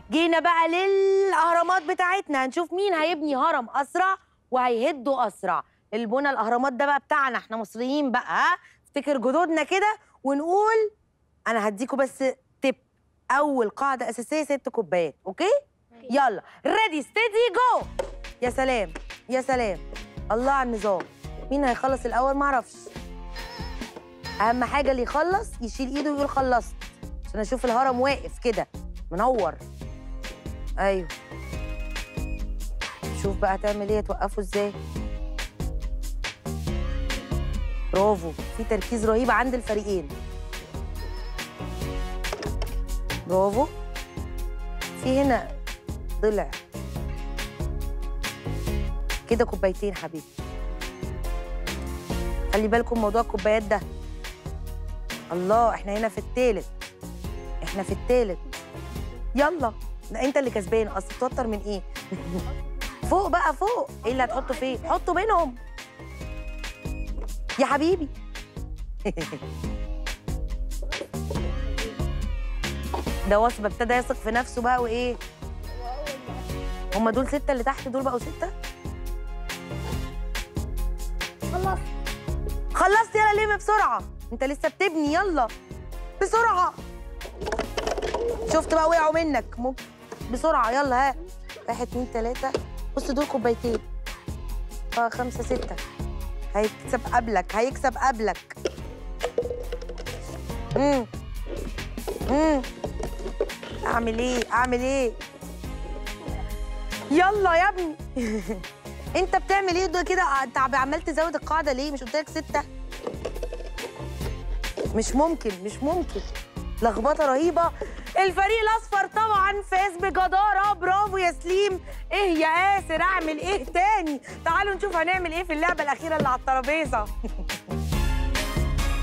جينا بقى للاهرامات بتاعتنا هنشوف مين هيبني هرم اسرع وهيهده اسرع البنى الاهرامات ده بقى بتاعنا احنا مصريين بقى ها افتكر جدودنا كده ونقول انا هديكوا بس تip اول قاعده اساسيه ست كوبايات اوكي يلا ريدي ستيدي جو يا سلام يا سلام الله على النظام مين هيخلص الاول معرفش اهم حاجه اللي يخلص يشيل ايده ويقول خلصت عشان اشوف الهرم واقف كده منور ايوه شوف بقى هتعمل ايه توقفه ازاي برافو في تركيز رهيب عند الفريقين برافو في هنا ضلع كده كوبايتين حبيبي خلي بالكم موضوع الكوبايات ده الله احنا هنا في التالت احنا في التالت يلا لا انت اللي كسبان اصل بتوتر من ايه فوق بقى فوق ايه اللي هتحطه فين حطه بينهم يا حبيبي ده وصبة ابتدى يثق في نفسه بقى وايه هما دول ستة اللي تحت دول بقوا ستة خلاص خلصت يلا لم بسرعة انت لسه بتبني يلا بسرعة شفت بقى وقعوا منك ممكن بسرعة يلا ها واحد اتنين تلاتة بص دول كوبايتين اه خمسة ستة هيكسب قبلك هيكسب قبلك امم امم اعمل ايه اعمل ايه يلا يا ابني انت بتعمل ايه ده كده انت عمال تزود القاعده ليه مش قلت لك سته مش ممكن مش ممكن لخبطه رهيبه الفريق الاصفر طبعا فاز بجداره برافو يا سليم ايه يا ياسر اعمل ايه تاني تعالوا نشوف هنعمل ايه في اللعبه الاخيره اللي على الترابيزه